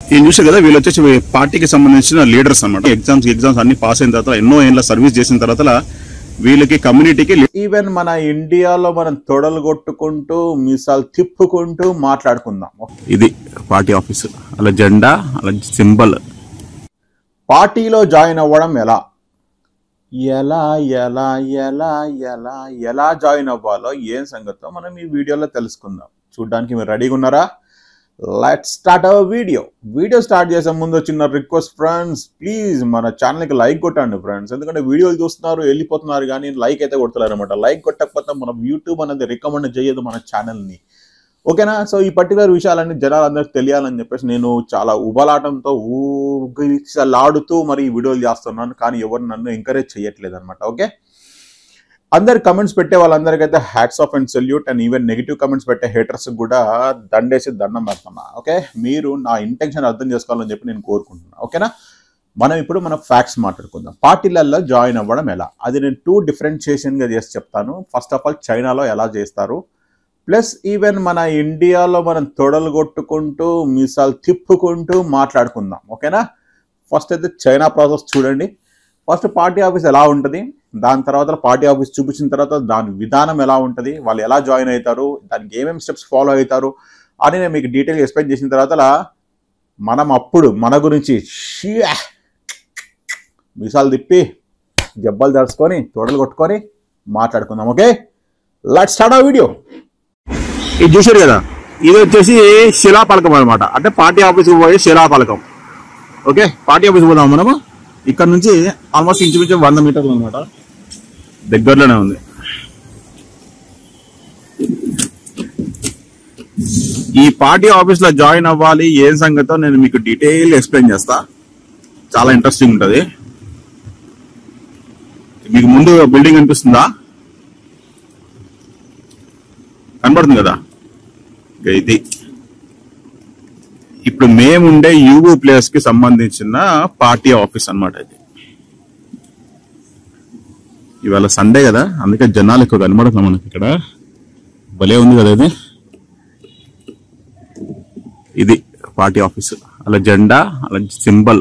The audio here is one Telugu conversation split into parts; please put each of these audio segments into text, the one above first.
ఈయన చూసారు కదా వీళ్ళు వచ్చేసి పార్టీకి సంబంధించిన లీడర్స్ అన్నమాట ఎగ్జామ్స్ ఎగ్జామ్స్ అన్ని పాస్ అయిన తర్వాత ఎన్నో ఏళ్ళ సర్వీస్ చేసిన తర్వాత వీళ్ళకి కమ్యూనిటీకి ఈవెన్ మన ఇండియాలో మనం తొడలు కొట్టుకుంటూ మీసాలు తిప్పుకుంటూ మాట్లాడుకుందాం ఇది పార్టీ ఆఫీస్ అలా జెండా అలా సింబల్ పార్టీలో జాయిన్ అవ్వడం ఎలా ఎలా ఎలా ఎలా ఎలా ఎలా జాయిన్ అవ్వాలో ఏం సంగతో మనం ఈ వీడియోలో తెలుసుకుందాం చూడ్డానికి మీరు రెడీగా ఉన్నారా let start our video video start చేసే ముందు చిన్న రిక్వెస్ట్ ఫ్రెండ్స్ ప్లీజ్ మన ఛానల్కి లైక్ కొట్టండి ఫ్రెండ్స్ ఎందుకంటే వీడియోలు చూస్తున్నారు వెళ్ళిపోతున్నారు కానీ లైక్ అయితే కొడతలేరు అనమాట లైక్ కొట్టకపోతే మనం యూట్యూబ్ అనేది రికమెండ్ చేయదు మన ఛానల్ని ఓకేనా సో ఈ పర్టికులర్ విషయాలన్నీ జనాలందరికీ తెలియాలని చెప్పేసి నేను చాలా ఉబలాటంతో ఊగిసలాడుతూ మరి ఈ వీడియోలు చేస్తున్నాను కానీ ఎవరు నన్ను ఎంకరేజ్ చేయట్లేదు అనమాట ఓకే అందరు కమెంట్స్ పెట్టే వాళ్ళందరికైతే hats off and salute and even negative comments పెట్టే హేటర్స్ కూడా దండేసి దండం పెడుతున్నా ఓకే మీరు నా ఇంటెన్షన్ అర్థం చేసుకోవాలని చెప్పి నేను కోరుకుంటున్నా ఓకేనా మనం ఇప్పుడు మన ఫ్యాక్ట్స్ మాట్లాడుకుందాం పార్టీలలో జాయిన్ అవ్వడం ఎలా అది నేను టూ డిఫరెన్షియేషన్గా చేసి చెప్తాను ఫస్ట్ ఆఫ్ ఆల్ చైనాలో ఎలా చేస్తారు ప్లస్ ఈవెన్ మన ఇండియాలో మనం తొడలు కొట్టుకుంటూ మీసాలు తిప్పుకుంటూ మాట్లాడుకుందాం ఓకేనా ఫస్ట్ అయితే చైనా ప్రాసెస్ చూడండి ఫస్ట్ పార్టీ ఆఫీస్ ఎలా ఉంటుంది దాని తర్వాత పార్టీ ఆఫీస్ చూపించిన తర్వాత దాని విధానం ఎలా ఉంటుంది వాళ్ళు ఎలా జాయిన్ అవుతారు దానికి ఏమేమి స్టెప్స్ ఫాలో అవుతారు అని నేను మీకు డీటెయిల్ ఎక్స్ప్లెయిన్ చేసిన తర్వాత మనం అప్పుడు మన గురించి షియా మీసాలు తిప్పి జబ్బలు దడుచుకొని తొడలు కొట్టుకొని మాట్లాడుకుందాం ఓకే లెట్ స్టార్ట్ ఆ వీడియో ఇది చూసారు కదా ఇది వచ్చేసి శిలాపలకం అనమాట అంటే పార్టీ ఆఫీస్కి పోయే శిలాపలకం ఓకే పార్టీ ఆఫీస్ పోదాం మనము ఇక్కడ నుంచి ఆల్మోస్ట్ ఇంచుమించు వంద మీటర్లు అనమాట దగ్గరలోనే ఉంది ఈ పార్టీ ఆఫీస్ లో జాయిన్ అవ్వాలి ఏం సంగతో నేను మీకు డీటెయిల్ ఎక్స్ప్లెయిన్ చేస్తా చాలా ఇంట్రెస్టింగ్ ఉంటది మీకు ముందు బిల్డింగ్ అనిపిస్తుందా కనబడుతుంది కదా ఇక ఇది ఇప్పుడు మేముండే యూబు ప్లేస్ కి సంబంధించిన పార్టీ ఆఫీస్ అన్నమాట ఇది ఇవాళ సండే కదా అందుకే జనాలు ఎక్కువ కనబడుతున్నాం మనకి ఇక్కడ భలే ఉంది కదా ఇది ఇది పార్టీ ఆఫీస్ అలా జెండా అలా సింబల్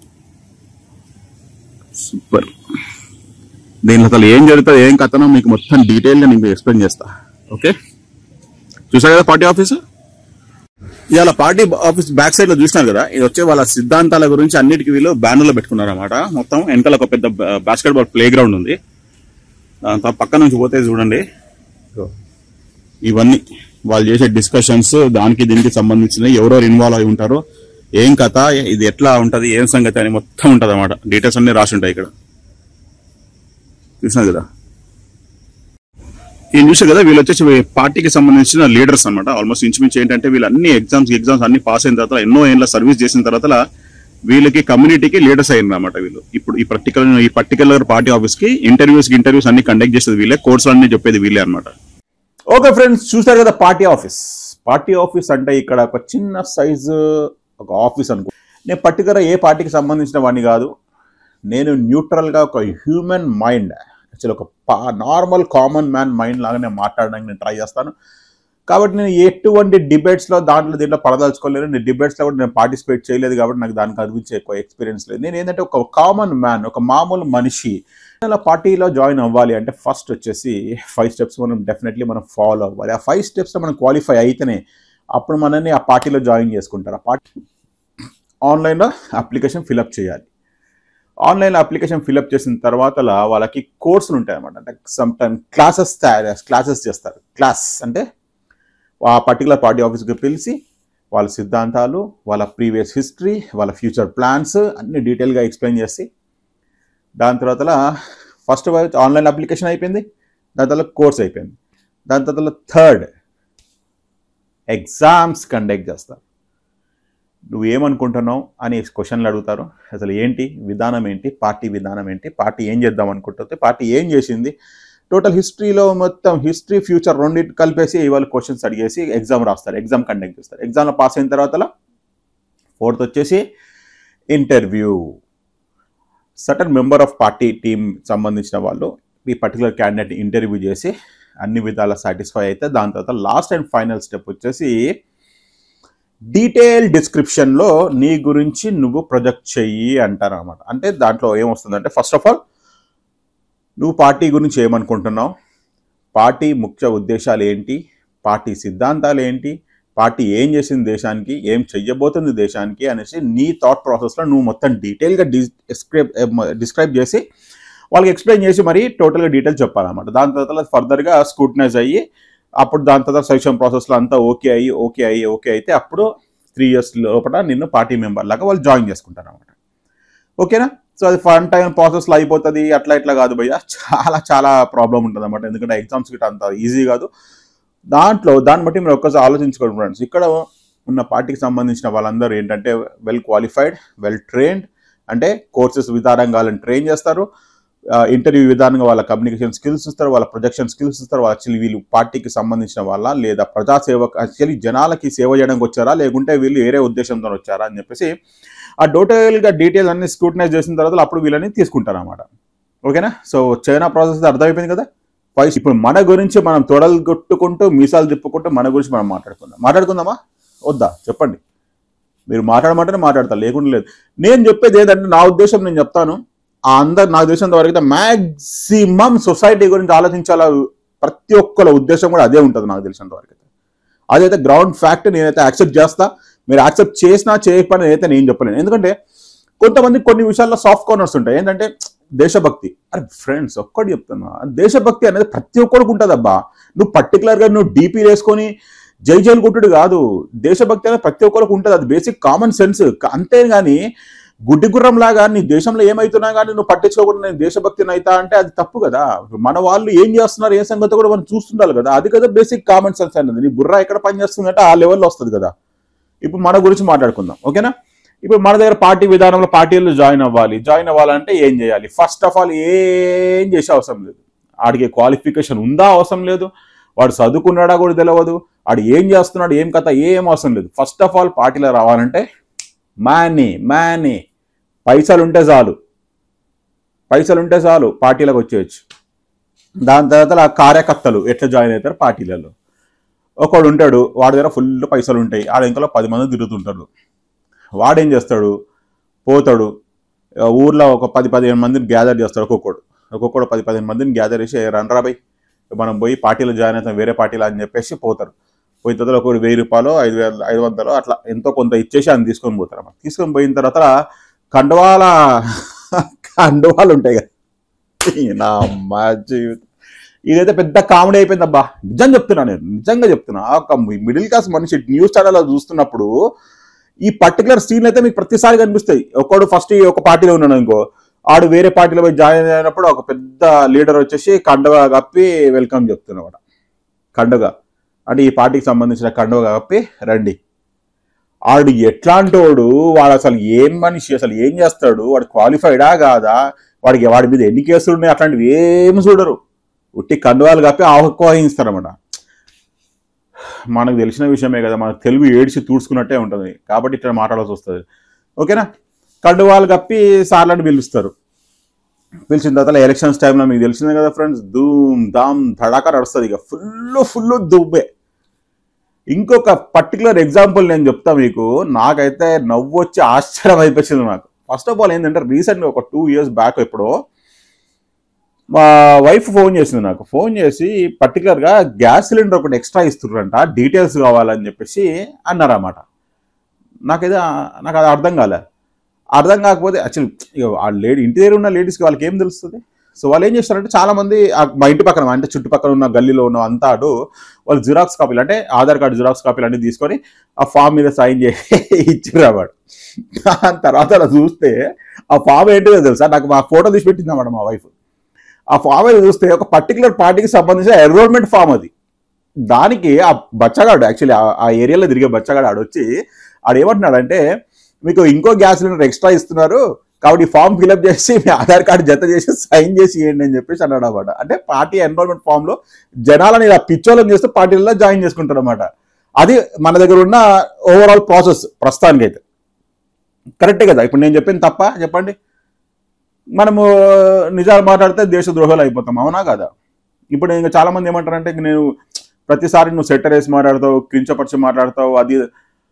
సూపర్ దీనిలో అసలు ఏం జరుగుతుంది ఏం కథనో మీకు మొత్తం డీటెయిల్ గా నేను ఎక్స్ప్లెయిన్ చేస్తా ఓకే చూసారు కదా పార్టీ ఆఫీస్ ఇవాళ పార్టీ ఆఫీస్ బ్యాక్ సైడ్ లో చూసినారు కదా ఇది వచ్చే వాళ్ళ సిద్ధాంతాల గురించి అన్నిటికీ వీళ్ళు బ్యానర్లో పెట్టుకున్నారు అనమాట మొత్తం వెనకాల ఒక పెద్ద బాస్కెట్ బాల్ ప్లే గ్రౌండ్ ఉంది దాంతో పక్క నుంచి పోతే చూడండి ఇగో. ఇవన్నీ వాళ్ళు చేసే డిస్కషన్స్ దానికి దీనికి సంబంధించిన ఎవరెవరు ఇన్వాల్వ్ అయి ఉంటారో ఏం కథ ఇది ఎట్లా ఉంటది ఏం సంగతి అని మొత్తం ఉంటది అనమాట డీటెయిల్స్ అన్ని రాసి ఉంటాయి ఇక్కడ చూసినారు కదా ఈయన చూసారు కదా వీళ్ళు వచ్చేసి పార్టీకి సంబంధించిన లీడర్స్ అన్నమాట ఆల్మోస్ట్ ఇంచుమించు ఏంటంటే వీళ్ళు అన్ని ఎగ్జామ్స్ ఎగ్జామ్స్ అన్ని పాస్ అయిన తర్వాత ఎన్నో ఏళ్ళ సర్వీస్ చేసిన తర్వాత వీళ్ళకి కమ్యూనిటీకి లీడర్స్ అయ్యారు అనమాట వీళ్ళు ఇప్పుడు ఈ పర్టికులర్ ఈ పర్టికులర్ పార్టీ ఆఫీస్ కి ఇంటర్వ్యూస్ ఇంటర్వ్యూస్ అన్ని కండక్ట్ చేసేది వీళ్ళే కోర్సులు అన్ని చెప్పేది వీళ్ళే అనమాట ఓకే ఫ్రెండ్స్ చూసారు కదా పార్టీ ఆఫీస్ పార్టీ ఆఫీస్ అంటే ఇక్కడ ఒక చిన్న సైజు ఒక ఆఫీస్ అనుకో నేను పర్టికులర్ ఏ పార్టీకి సంబంధించిన వాడిని కాదు నేను న్యూట్రల్గా ఒక హ్యూమన్ మైండ్ యాక్చువల్ ఒక నార్మల్ కామన్ మ్యాన్ మైండ్ లాగా నేను మాట్లాడడానికి నేను ట్రై చేస్తాను కాబట్టి నేను ఎటువంటి డిబేట్స్లో దాంట్లో దీంట్లో పడదలుచుకోలేదు నేను డిబేట్స్లో కూడా నేను పార్టిసిపేట్ చేయలేదు కాబట్టి నాకు దానికి గురించి ఎక్కువ ఎక్స్పీరియన్స్ లేదు నేను ఏంటంటే ఒక కామన్ మ్యాన్ ఒక మామూలు మనిషి అలా పార్టీలో జాయిన్ అవ్వాలి అంటే ఫస్ట్ వచ్చేసి ఫైవ్ స్టెప్స్ మనం డెఫినెట్లీ మనం ఫాలో అవ్వాలి ఆ ఫైవ్ స్టెప్స్లో మనం క్వాలిఫై అయితేనే అప్పుడు మనల్ని ఆ పార్టీలో జాయిన్ చేసుకుంటారు ఆ పార్టీ ఆన్లైన్లో అప్లికేషన్ ఫిలప్ చేయాలి ఆన్లైన్లో అప్లికేషన్ ఫిలప్ చేసిన తర్వాత వాళ్ళకి కోర్సులు ఉంటాయి అనమాట అంటే సమ్ టైమ్ క్లాసెస్ తయారు క్లాసెస్ చేస్తారు క్లాస్ అంటే ఆ పర్టికులర్ పార్టీ ఆఫీస్కి పిలిచి వాళ్ళ సిద్ధాంతాలు వాళ్ళ ప్రీవియస్ హిస్టరీ వాళ్ళ ఫ్యూచర్ ప్లాన్స్ అన్ని డీటెయిల్గా ఎక్స్ప్లెయిన్ చేసి దాని తర్వాత ఫస్ట్ ఆన్లైన్ అప్లికేషన్ అయిపోయింది దాని తర్వాత కోర్స్ అయిపోయింది దాని తర్వాత థర్డ్ ఎగ్జామ్స్ కండక్ట్ చేస్తారు నువ్వు ఏమనుకుంటున్నావు అని క్వశ్చన్లు అడుగుతారు అసలు ఏంటి విధానం ఏంటి పార్టీ విధానం ఏంటి పార్టీ ఏం చేద్దాం అనుకుంటుంది పార్టీ ఏం చేసింది టోటల్ హిస్టరీలో మొత్తం హిస్టరీ ఫ్యూచర్ రెండింటి కలిపేసి ఇవాళ క్వశ్చన్స్ అడిగేసి ఎగ్జామ్ రాస్తారు ఎగ్జామ్ కండక్ట్ చేస్తారు ఎగ్జామ్లో పాస్ అయిన తర్వాత ఫోర్త్ వచ్చేసి interview certain member of party team సంబంధించిన వాళ్ళు ఈ పర్టికులర్ క్యాండిడేట్ ఇంటర్వ్యూ చేసి అన్ని విధాలా సాటిస్ఫై అయితే దాని తర్వాత లాస్ట్ అండ్ ఫైనల్ స్టెప్ వచ్చేసి డీటెయిల్ డిస్క్రిప్షన్లో నీ గురించి నువ్వు ప్రొజెక్ట్ చెయ్యి అంటారు అనమాట అంటే దాంట్లో ఏమొస్తుందంటే ఫస్ట్ ఆఫ్ ఆల్ నువ్వు పార్టీ గురించి ఏమనుకుంటున్నావు పార్టీ ముఖ్య ఉద్దేశాలు ఏంటి పార్టీ సిద్ధాంతాలు ఏంటి పార్టీ ఏం చేసింది దేశానికి ఏం చెయ్యబోతుంది దేశానికి అనేసి నీ థాట్ ప్రాసెస్లో నువ్వు మొత్తం డీటెయిల్గా డిస్క్రైబ్ డిస్క్రైబ్ చేసి వాళ్ళకి ఎక్స్ప్లెయిన్ చేసి మరి టోటల్గా డీటెయిల్ చెప్పాలన్నమాట దాని తర్వాత ఫర్దర్గా స్క్రూటనైజ్ అయ్యి అప్పుడు దాని తర్వాత సెలక్షన్ ప్రాసెస్లో అంతా ఓకే అయ్యి ఓకే అయ్యి ఓకే అయితే అప్పుడు త్రీ ఇయర్స్ లోపల నిన్ను పార్టీ మెంబర్ లాగా వాళ్ళు జాయిన్ చేసుకుంటారు అనమాట ఓకేనా సో అది ఫన్ టైం ప్రాసెస్లో అయిపోతుంది అట్లా ఇట్లా కాదు భయ్య చాలా చాలా ప్రాబ్లం ఉంటుంది అనమాట ఎందుకంటే ఎగ్జామ్స్ గిట్ట అంత ఈజీ కాదు దాంట్లో దాన్ని బట్టి మీరు ఒక్కసారి ఆలోచించుకోండి ఫ్రెండ్స్ ఇక్కడ ఉన్న పార్టీకి సంబంధించిన వాళ్ళందరూ ఏంటంటే వెల్ క్వాలిఫైడ్ వెల్ ట్రైన్డ్ అంటే కోర్సెస్ విధానంగా వాళ్ళని ట్రైన్ చేస్తారు ఇంటర్వ్యూ విధానంగా వాళ్ళ కమ్యూనికేషన్ స్కిల్స్ ఇస్తారు వాళ్ళ ప్రొజెక్షన్ స్కిల్స్ ఇస్తారు వాళ్ళ actually వీళ్ళు పార్టీకి సంబంధించిన వాళ్ళ లేదా ప్రజాసేవ యాక్చువల్లీ జనాలకి సేవ చేయడానికి వచ్చారా లేకుంటే వీళ్ళు వేరే ఉద్దేశంతో వచ్చారా అని చెప్పేసి ఆ టోటల్గా డీటెయిల్ అన్ని స్క్రూటనైజ్ చేసిన తర్వాత అప్పుడు వీళ్ళని తీసుకుంటారు అనమాట ఓకేనా సో చైనా ప్రాసెస్ అర్థమైపోయింది కదా ఫైవ్ ఇప్పుడు మన గురించి మనం తొడలు కొట్టుకుంటూ మీసాలు తిప్పుకుంటూ మన గురించి మనం మాట్లాడుకుందాం మాట్లాడుకుందామా వద్దా చెప్పండి మీరు మాట్లాడమంటేనే మాట్లాడతారు లేకుండా లేదు నేను చెప్పేది ఏంటంటే నా ఉద్దేశం నేను చెప్తాను ఆ అందరు నాకు తెలిసినంత వరకు అయితే మ్యాక్సిమం సొసైటీ గురించి ఆలోచించాల ప్రతి ఒక్కల ఉద్దేశం కూడా అదే ఉంటుంది నాకు తెలిసినంత వరకు అయితే అదైతే గ్రౌండ్ ఫ్యాక్ట్ నేనైతే యాక్సెప్ట్ చేస్తా మీరు యాక్సెప్ట్ చేసినా చేయకపోయినా అయితే నేను చెప్పలేను ఎందుకంటే కొంతమంది కొన్ని విషయాల్లో సాఫ్ట్ కార్నర్స్ ఉంటాయి ఏంటంటే దేశభక్తి అరే ఫ్రెండ్స్ ఒక్కటి చెప్తున్నా దేశభక్తి అనేది ప్రతి ఒక్కడికి ఉంటుంది అబ్బా నువ్వు పర్టికులర్గా నువ్వు డీపీ వేసుకొని జై జైలు కొట్టుడు కాదు దేశభక్తి అనేది ప్రతి ఒక్కరికి ఉంటుంది అది బేసిక్ కామన్ సెన్స్ అంతేగాని గుడ్డి గుర్రం లాగా నీ దేశంలో ఏమైతున్నా కానీ నువ్వు పట్టించుకోకుండా నేను దేశభక్తిని అవుతా అంటే అది తప్పు కదా మన వాళ్ళు ఏం చేస్తున్నారు ఏ సంగతి కూడా మనం చూస్తుండాలి కదా అది కదా బేసిక్ కామన్ సెన్స్ అనేది నీ బుర్ర ఎక్కడ పనిచేస్తుందంటే ఆ లెవెల్లో వస్తుంది కదా ఇప్పుడు మన గురించి మాట్లాడుకుందాం ఓకేనా ఇప్పుడు మన దగ్గర పార్టీ విధానంలో పార్టీలో జాయిన్ అవ్వాలి జాయిన్ అవ్వాలంటే ఏం చేయాలి ఫస్ట్ ఆఫ్ ఆల్ ఏం చేసే అవసరం లేదు ఆడికి క్వాలిఫికేషన్ ఉందా అవసరం లేదు వాడు చదువుకున్నాడా కూడా తెలియదు వాడు ఏం చేస్తున్నాడు ఏం కథ ఏం అవసరం లేదు ఫస్ట్ ఆఫ్ ఆల్ పార్టీలో రావాలంటే మాని మాని పైసలు ఉంటే చాలు పైసలు ఉంటే చాలు పార్టీలకు వచ్చేయచ్చు దాని తర్వాత ఆ కార్యకర్తలు ఎట్లా జాయిన్ అవుతారు పార్టీలలో ఒకడు ఉంటాడు వాడి దగ్గర ఫుల్ పైసలు ఉంటాయి ఆడ ఇంకలో పది మంది తిరుగుతుంటారు వాడేం చేస్తాడు పోతాడు ఆ ఊర్లో ఒక పది పదిహేను మందిని గ్యాదర్ చేస్తాడు ఒక్కొక్కడు ఒక్కొక్కడు పది పదిహేను మందిని గ్యాదర్ చేసి రండ్రా బై మనం పోయి పార్టీలో జాయిన్ అవుతాం వేరే పార్టీలో అని చెప్పేసి పోతారు పోయిన తర్వాత ఒకటి వెయ్యి రూపాయలు ఐదు వేల ఐదు వందలు అట్లా ఎంతో కొంత ఇచ్చేసి ఆయన తీసుకొని పోతారు అన్నమాట తీసుకొని పోయిన తర్వాత కండువాల కండువాలు ఉంటాయి కదా ఈ నా అమ్మ జీవితం ఇదైతే పెద్ద కామెడీ అయిపోయింది అబ్బా నిజం చెప్తున్నా నేను నిజంగా చెప్తున్నా ఒక మిడిల్ క్లాస్ మనిషి న్యూస్ ఛానల్లో చూస్తున్నప్పుడు ఈ పర్టికులర్ సీన్ అయితే మీకు ప్రతిసారి కనిపిస్తాయి ఒకడు ఫస్ట్ ఒక పార్టీలో ఉన్నాడు ఇంకో ఆడు వేరే పార్టీలో పోయి జాయిన్ అయినప్పుడు ఒక పెద్ద లీడర్ వచ్చేసి కండువ కప్పి వెల్కమ్ చెప్తున్నమాట కండుగ అంటే ఈ పార్టీకి సంబంధించిన కండువ కప్పి రండి ఆడు ఎట్లాంటి వాడు వాడు అసలు ఏం మనిషి అసలు ఏం చేస్తాడు వాడు క్వాలిఫైడా కాదా వాడికి వాడి మీద ఎన్ని కేసులు ఉన్నాయి అట్లాంటివి ఏం చూడరు ఉట్టి కండువాలు కప్పి ఆహ్వానిస్తారన్నమాట మనకు తెలిసిన విషయమే కదా మనకు తెలుగు ఏడిచి తూడ్చుకున్నట్టే ఉంటుంది కాబట్టి ఇట్లా మాట్లాడాల్సి వస్తుంది ఓకేనా కండువాలు కప్పి సార్లని పిలుస్తారు పిలిచిన తర్వాత ఎలక్షన్స్ టైంలో మీకు తెలిసిందే కదా ఫ్రెండ్స్ ధూమ్ ధామ్ ధడాకా నడుస్తుంది ఇక ఫుల్ ఫుల్ దుబ్బే ఇంకొక పర్టికులర్ ఎగ్జాంపుల్ నేను చెప్తా మీకు నాకైతే నవ్వు వచ్చి ఆశ్చర్యం అయిపోయింది నాకు ఫస్ట్ ఆఫ్ ఆల్ ఏంటంటే రీసెంట్గా ఒక టూ ఇయర్స్ బ్యాక్ ఎప్పుడో మా వైఫ్ ఫోన్ చేసింది నాకు ఫోన్ చేసి పర్టికులర్గా గ్యాస్ సిలిండర్ ఒకటి ఎక్స్ట్రా ఇస్తున్నారంట డీటెయిల్స్ కావాలని చెప్పేసి అన్నారన్నమాట నాకైతే నాకు అది అర్థం కాలే అర్థం కాకపోతే యాక్చువల్లీ ఆ లేడీ ఇంటి దగ్గర ఉన్న లేడీస్కి వాళ్ళకి ఏం తెలుస్తుంది సో వాళ్ళు ఏం చేస్తారంటే చాలా మంది ఆ మా ఇంటి పక్కన అంటే చుట్టుపక్కల ఉన్న గల్లీలో ఉన్న అంతా అటు వాళ్ళు జిరాక్స్ కాపీలు అంటే ఆధార్ కార్డు జిరాక్స్ కాపీలు అన్ని తీసుకొని ఆ ఫామ్ మీద సైన్ చేసి ఇచ్చిర్రు అన్నమాట దాని తర్వాత అలా చూస్తే ఆ ఫామ్ ఏంటో తెలుసా నాకు మా ఫోటో తీసి పెట్టింది అన్నమాట మా వైఫ్ ఆ ఫామ్ మీద చూస్తే ఒక పర్టికులర్ పార్టీకి సంబంధించిన ఎన్రోల్మెంట్ ఫామ్ అది దానికి ఆ బచ్చగాడు యాక్చువల్లీ ఆ ఏరియాలో తిరిగే బచ్చగాడు ఆడొచ్చి ఆడు ఏమంటున్నాడంటే మీకు ఇంకో గ్యాస్ సిలిండర్ ఎక్స్ట్రా ఇస్తున్నారు కాబట్టి ఈ ఫామ్ ఫిల్అప్ చేసి మీ ఆధార్ కార్డు జత చేసి సైన్ చేసి ఇవ్వండి అని చెప్పేసి అన్నాడు అనమాట అంటే పార్టీ ఎన్రోల్మెంట్ ఫామ్ లో జనాలని ఇలా పిచ్చోళ్ళని చేస్తూ పార్టీలలో జాయిన్ చేసుకుంటారు అనమాట అది మన దగ్గర ఉన్న ఓవరాల్ ప్రాసెస్ ప్రస్తుతానికి అయితే కరెక్టే కదా ఇప్పుడు నేను చెప్పింది తప్ప చెప్పండి మనము నిజాలు మాట్లాడితే దేశ ద్రోహాలు అయిపోతాం అవునా కదా ఇప్పుడు ఇంకా చాలా మంది ఏమంటారంటే ఇంక నేను ప్రతిసారి నువ్వు సెట్టర్ వేసి మాట్లాడతావు కించపరిచి మాట్లాడతావు అది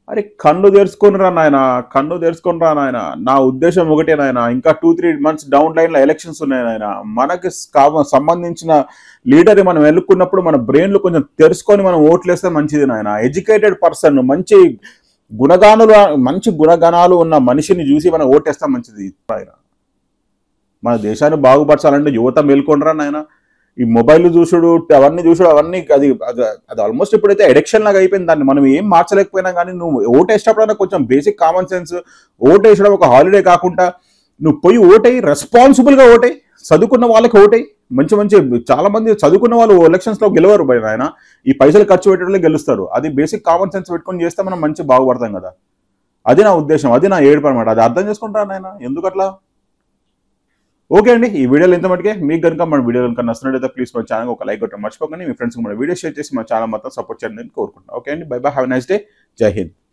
అరే కన్ను తెరుచుకొని రా నాయన కన్ను తెరుచుకొని రా నాయన నా ఉద్దేశం ఒకటే నాయన ఇంకా two three months down line లో ఎలక్షన్స్ ఉన్నాయి నాయన మనకి కా- సంబంధించిన లీడర్ మనం ఎన్నుకున్నప్పుడు మన బ్రెయిన్ లో కొంచెం తెరుచుకొని మనం ఓట్లేస్తే మంచిది నాయన ఎడ్యుకేటెడ్ పర్సన్ మంచి గుణగానులు మంచి గుణగణాలు ఉన్న మనిషిని చూసి మనం ఓటేస్తాం మంచిది ఆయన మన దేశాన్ని బాగుపరచాలంటే యువత మేల్కొనరా నాయన ఈ మొబైల్ చూసుడు అవన్నీ చూసుడు అవన్నీ అది అది అది ఆల్మోస్ట్ ఇప్పుడైతే ఎడిక్షన్ లాగా అయిపోయింది దాన్ని మనం ఏం మార్చలేకపోయినా కానీ నువ్వు ఓటేసేటప్పుడైనా కొంచెం బేసిక్ కామన్ సెన్స్ ఓటేసడం ఒక హాలిడే కాకుండా నువ్వు పోయి ఓటేయి రెస్పాన్సిబుల్ గా ఓటేయి చదువుకున్న వాళ్ళకి ఓటేయి మంచి మంచి చాలా మంది చదువుకున్న వాళ్ళు ఎలక్షన్స్ లో గెలవరు బయట ఆయన ఈ పైసలు ఖర్చు పెట్టడంలో గెలుస్తారు అది బేసిక్ కామన్ సెన్స్ పెట్టుకొని చేస్తే మనం మంచి బాగుపడతాం కదా అది నా ఉద్దేశం అది నా ఏడుపు అనమాట అది అర్థం చేసుకుంటాను నాయన ఎందుకు అట్లా ఓకే అండి ఈ వీడియోలో ఇంత మటుకే మీకు కనుక మన వీడియో కనుక నచ్చినట్లయితే ప్లీజ్ మన ఛానల్ ఒక లైక్ కొట్టడం మర్చిపోకండి మీ ఫ్రెండ్స్కి మన వీడియో షేర్ చేసి మన ఛానల్ మొత్తం సపోర్ట్ చేయాలని కోరుకుంటున్నాను ఓకే అండి bye bye have nice day Jai Hind